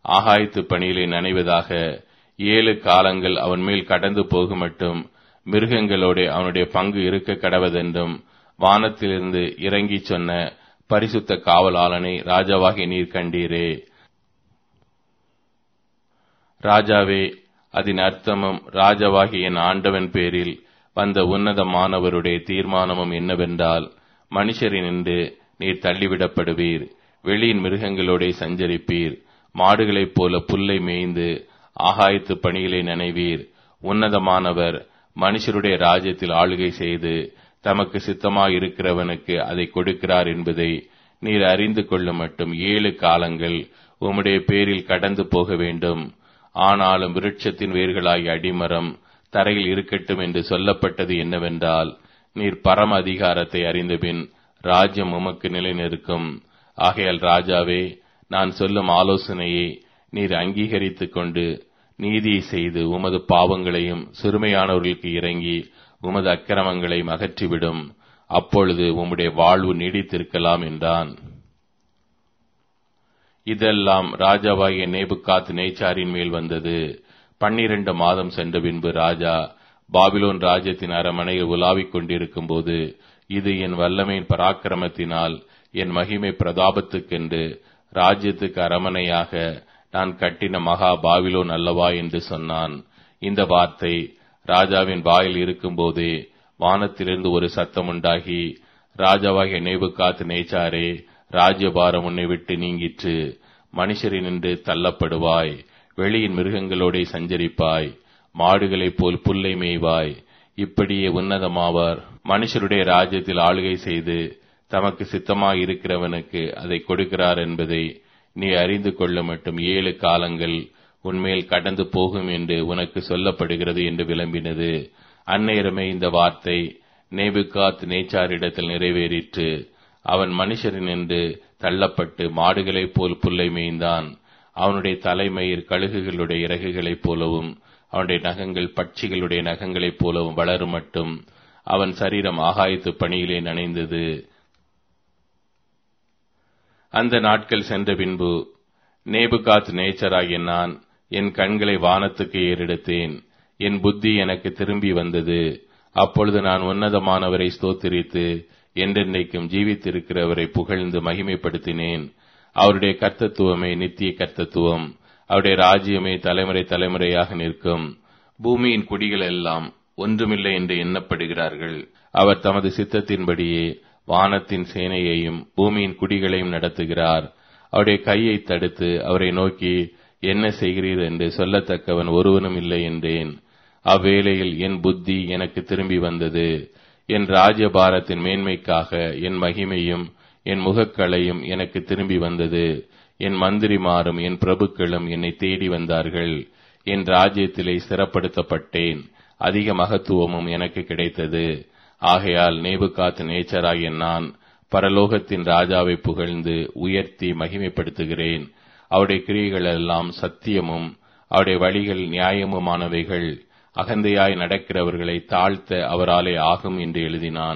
ஆகாயத்து பணியிலே நனைவதாக ஏழு காலங்கள் அவன் மேல் கடந்து போகுமட்டும் மிருகங்களோட அவனுடைய பங்கு இருக்க கடவதென்றும் வானத்திலிருந்து இறங்கி சொன்ன பரிசுத்த காவலாளனை ராஜாவாகி நீர் கண்டீரே ராஜாவே அதன் அர்த்தமும் ராஜாவாகிய என் ஆண்டவன் பேரில் வந்த உன்னதமானவருடைய தீர்மானமும் என்னவென்றால் மனுஷரினின்று நீர் தள்ளிவிடப்படுவீர் வெளியின் மிருகங்களோட சஞ்சரிப்பீர் மாடுகளைப் போல புல்லை மேய்ந்து ஆகாயத்து பணிகளை நினைவீர் உன்னதமானவர் மனுஷருடைய ராஜ்யத்தில் ஆளுகை செய்து தமக்கு சித்தமாயிருக்கிறவனுக்கு அதை கொடுக்கிறார் என்பதை நீர் அறிந்து கொள்ளும் மட்டும் ஏழு காலங்கள் உம்முடைய பேரில் கடந்து போக வேண்டும் ஆனாலும் விருட்சத்தின் வேர்களாகிய அடிமரம் தரையில் இருக்கட்டும் என்று சொல்லப்பட்டது என்னவென்றால் நீர் பரம அதிகாரத்தை அறிந்தபின் ராஜ்யம் உமக்கு நிலைநிற்கும் ஆகையால் ராஜாவே நான் சொல்லும் ஆலோசனையை நீர் அங்கீகரித்துக் கொண்டு நீதியை செய்து உமது பாவங்களையும் சிறுமையானவர்களுக்கு இறங்கி உமது அக்கிரமங்களையும் அகற்றிவிடும் அப்பொழுது உம்முடைய வாழ்வு நீடித்திருக்கலாம் என்றான் இதெல்லாம் ராஜாவாகிய நேபுகாத் நேச்சாரின் மேல் வந்தது பன்னிரண்டு மாதம் சென்ற பின்பு ராஜா பாபிலோன் ராஜ்யத்தின் அரமனையில் உலாவிக் கொண்டிருக்கும் போது இது என் வல்லமையின் பராக்கிரமத்தினால் என் மகிமை பிரதாபத்துக்கென்று ராஜ்யத்துக்கு அரமனையாக நான் கட்டின மகா பாபிலோன் அல்லவா என்று சொன்னான் இந்த வார்த்தை ராஜாவின் வாயில் இருக்கும்போதே வானத்திலிருந்து ஒரு சத்தம் உண்டாகி ராஜாவாகிய நேபுகாத் நேச்சாரே ராஜ்யபாரம் உன்னை விட்டு நீங்கிற்று மனுஷரினின்று தள்ளப்படுவாய் வெளியின் மிருகங்களோட சஞ்சரிப்பாய் மாடுகளைப் போல் புல்லை மேய்வாய் இப்படியே உன்னதமாவார் மனுஷருடைய ராஜ்யத்தில் ஆளுகை செய்து தமக்கு சித்தமாய் இருக்கிறவனுக்கு அதை கொடுக்கிறார் என்பதை நீ அறிந்து கொள்ள மட்டும் ஏழு காலங்கள் உன்மேல் கடந்து போகும் என்று உனக்கு சொல்லப்படுகிறது என்று விளம்பினது அந்நேரமே இந்த வார்த்தை நேபுகாத் நேச்சாரிடத்தில் நிறைவேறிற்று அவன் மனுஷரின் என்று தள்ளப்பட்டு மாடுகளைப் போல் புல்லை மேய்ந்தான் அவனுடைய தலைமயிர் கழுகுகளுடைய இறகுகளைப் போலவும் அவனுடைய நகங்கள் பட்சிகளுடைய நகங்களைப் போலவும் வளரும் மட்டும் அவன் சரீரம் ஆகாயத்து பணியிலே நனைந்தது அந்த நாட்கள் சென்ற பின்பு நேபுகாத் நேச்சராகிய நான் என் கண்களை வானத்துக்கு ஏறெடுத்தேன் என் புத்தி எனக்கு திரும்பி வந்தது அப்பொழுது நான் உன்னதமானவரை ஸ்தோத்திரித்து என்றென்றைக்கும் ஜீவித்திருக்கிறவரை புகழ்ந்து மகிமைப்படுத்தினேன் அவருடைய கர்த்தத்துவமே நித்திய கர்த்தத்துவம் அவருடைய ராஜ்யமே தலைமுறை தலைமுறையாக நிற்கும் பூமியின் குடிகள் எல்லாம் ஒன்றுமில்லை என்று எண்ணப்படுகிறார்கள் அவர் தமது சித்தத்தின்படியே வானத்தின் சேனையையும் பூமியின் குடிகளையும் நடத்துகிறார் அவருடைய கையை தடுத்து அவரை நோக்கி என்ன செய்கிறீர் என்று சொல்லத்தக்கவன் ஒருவனும் இல்லை என்றேன் அவ்வேளையில் என் புத்தி எனக்கு திரும்பி வந்தது என் ராஜ்யபாரத்தின் மேன்மைக்காக என் மகிமையும் என் முகக்களையும் எனக்கு திரும்பி வந்தது என் மந்திரிமாரும் என் பிரபுக்களும் என்னை தேடி வந்தார்கள் என் ராஜ்யத்திலே ஸ்திரப்படுத்தப்பட்டேன் அதிக மகத்துவமும் எனக்கு கிடைத்தது ஆகையால் நேபுகாத் நேச்சராகிய நான் பரலோகத்தின் ராஜாவை புகழ்ந்து உயர்த்தி மகிமைப்படுத்துகிறேன் அவருடைய கிரியைகள் எல்லாம் சத்தியமும் அவருடைய வழிகள் நியாயமுமானவைகள் அகந்தையாய் நடக்கிறவர்களை தாழ்த்த அவராலே ஆகும் என்று எழுதினான்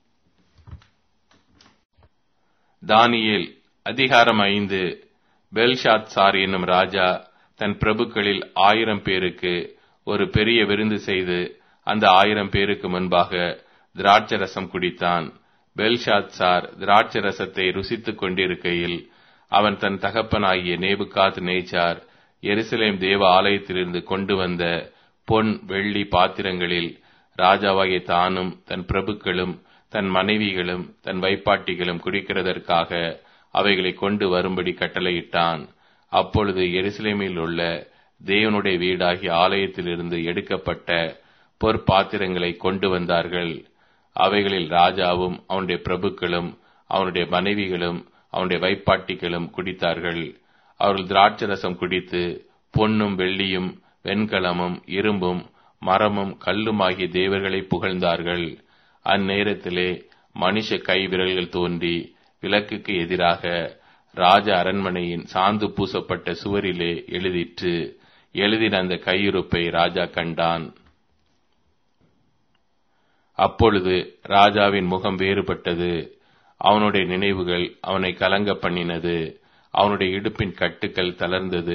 தானியேல் அதிகாரம் ஐந்து பெல்ஷாத் சார் என்னும் ராஜா தன் பிரபுக்களில் ஆயிரம் பேருக்கு ஒரு பெரிய விருந்து செய்து அந்த ஆயிரம் பேருக்கு முன்பாக திராட்சரசம் குடித்தான் பெல்ஷாத் சார் திராட்சரசத்தை ருசித்துக் கொண்டிருக்கையில் அவன் தன் தகப்பனாகிய நேபுகாத் நேச்சார் எருசலேம் தேவ ஆலயத்திலிருந்து கொண்டு வந்த பொன் வெள்ளி பாத்திரங்களில் ராஜாவாகிய தானும் தன் பிரபுக்களும் தன் மனைவிகளும் தன் வைப்பாட்டிகளும் குடிக்கிறதற்காக அவைகளை கொண்டு வரும்படி கட்டளையிட்டான் அப்பொழுது எருசலேமில் உள்ள தேவனுடைய வீடாகிய ஆலயத்திலிருந்து எடுக்கப்பட்ட பொற்பாத்திரங்களை கொண்டு வந்தார்கள் அவைகளில் ராஜாவும் அவனுடைய பிரபுக்களும் அவனுடைய மனைவிகளும் அவனுடைய வைப்பாட்டிகளும் குடித்தார்கள் அவர்கள் திராட்சரசம் குடித்து பொன்னும் வெள்ளியும் வெண்கலமும் இரும்பும் மரமும் கல்லுமாகிய தேவர்களை புகழ்ந்தார்கள் அந்நேரத்திலே மனுஷ கை விரல்கள் தோன்றி விளக்குக்கு எதிராக ராஜ அரண்மனையின் சாந்து பூசப்பட்ட சுவரிலே எழுதிற்று எழுதின அந்த கையிருப்பை ராஜா கண்டான் அப்பொழுது ராஜாவின் முகம் வேறுபட்டது அவனுடைய நினைவுகள் அவனை கலங்க பண்ணினது அவனுடைய இடுப்பின் கட்டுக்கள் தளர்ந்தது